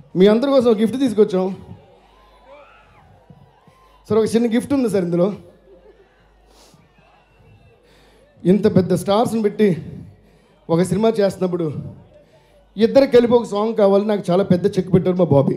మీ అందరి కోసం గిఫ్ట్ తీసుకొచ్చాం సార్ ఒక చిన్న గిఫ్ట్ ఉంది సార్ ఇందులో ఇంత పెద్ద స్టార్స్ని పెట్టి ఒక సినిమా చేస్తున్నప్పుడు ఇద్దరు కలిపి ఒక సాంగ్ కావాలి నాకు చాలా పెద్ద చెక్ పెట్టారు మా బాబీ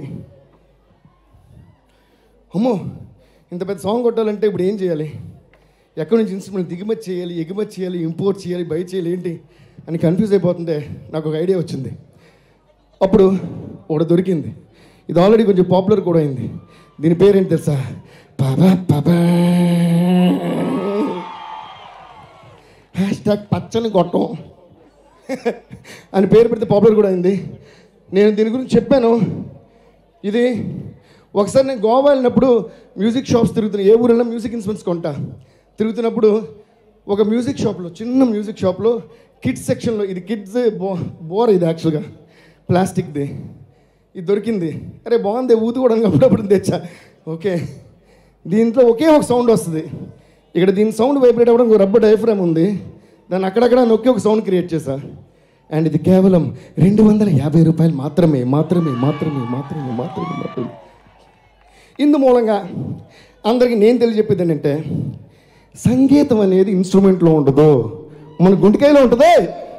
అమ్మో ఇంత పెద్ద సాంగ్ కొట్టాలంటే ఇప్పుడు ఏం చేయాలి ఎక్కడి నుంచి ఇన్స్ట్రుమెంట్ దిగుమతి చేయాలి ఎగుమతి చేయాలి ఇంపోర్ట్ చేయాలి బై చేయాలి ఏంటి అని కన్ఫ్యూజ్ అయిపోతుంటే నాకు ఒక ఐడియా వచ్చింది అప్పుడు ఒకటి దొరికింది ఇది ఆల్రెడీ కొంచెం పాపులర్ కూడా అయింది దీని పేరేంటి తెలుసా పాపా పాపా హ్యాష్ ట్యాగ్ పచ్చని గొట్టం అని పేరు పెడితే పాపులర్ కూడా అయింది నేను దీని గురించి చెప్పాను ఇది ఒకసారి నేను గోవా వెళ్ళినప్పుడు మ్యూజిక్ షాప్స్ తిరుగుతున్నా ఏ ఊరైనా మ్యూజిక్ ఇన్స్ట్రుమెంట్స్ కొంటా తిరుగుతున్నప్పుడు ఒక మ్యూజిక్ షాప్లో చిన్న మ్యూజిక్ షాప్లో కిడ్స్ సెక్షన్లో ఇది కిడ్స్ బో బోర్ ఇది యాక్చువల్గా ప్లాస్టిక్ది ఇది దొరికింది అరే బాగుంది ఊదుకోవడానికి అప్పుడప్పుడు తెచ్చా ఓకే దీంట్లో ఒకే ఒక సౌండ్ వస్తుంది ఇక్కడ దీని సౌండ్ వైబ్రేట్ అవ్వడం ఒక రబ్బర్ డైఫ్రామ్ ఉంది దాన్ని అక్కడక్కడ నొక్కి ఒక సౌండ్ క్రియేట్ చేశా అండ్ ఇది కేవలం రెండు వందల యాభై రూపాయలు మాత్రమే మాత్రమే మాత్రమే మాత్రమే మాత్రమే మాత్రమే ఇందు మూలంగా అందరికీ నేను తెలియజెప్పేది ఏంటంటే సంగీతం అనేది ఇన్స్ట్రుమెంట్లో ఉండదు మన గుంటికాయలో ఉంటుంది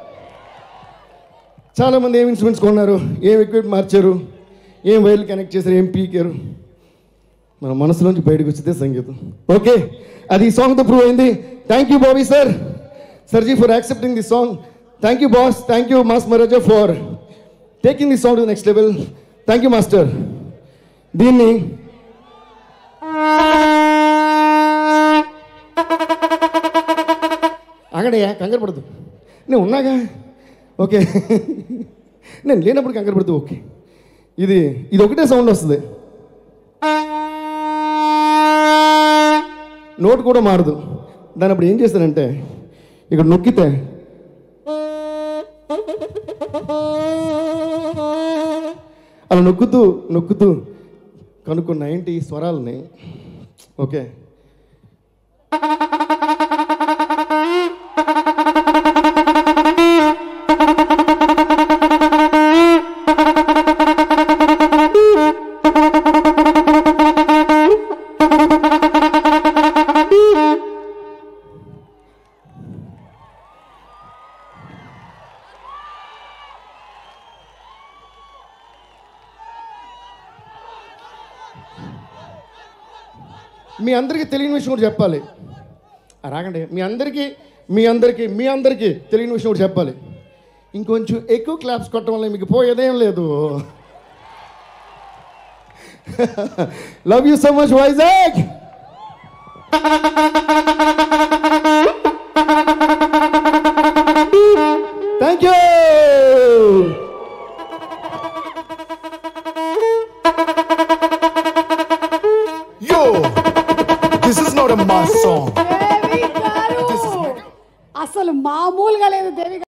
చాలామంది ఏం ఇన్స్ట్రుమెంట్స్ కొన్నారు ఏం ఎక్విప్మెంట్ మార్చారు ఏం వైర్లు కనెక్ట్ చేశారు ఏం పీకారు మన మనసులోంచి బయటకు వచ్చితే సంగీతం ఓకే అది ఈ సాంగ్తో ప్రూవ్ అయింది థ్యాంక్ యూ బాబీ సార్ సర్జీ for accepting the song thank you boss thank you mass మరాజా for taking the song to next level thank you master దీన్ని ఆగడయ్యా కంగారు పడదు నేను ఉన్నాగా ఓకే నేను లేనప్పుడు కంగారు పడుతూ ఓకే ఇది ఇది ఒకటే సౌండ్ వస్తుంది నోట్ కూడా మారదు దాని అప్పుడు ఏం చేస్తానంటే ఇక్కడ నొక్కితే అలా నొక్కుతూ నొక్కుతూ కనుక్కున్న ఏంటి ఈ స్వరాలని ఓకే మీ అందరికీ తెలియని విషయం కూడా చెప్పాలి ఆ, రాగండి మీ అందరికీ మీ అందరికీ మీ అందరికీ తెలియని విషయం కూడా చెప్పాలి ఇంకొంచెం ఎక్కువ క్లాప్స్ కొట్టడం వల్ల మీకు పోయేదేం లేదు love you so much Vizag thank you Yo, this is not a mass song. Devi garu అసలు మామూలుగా లేదు దేవి గారు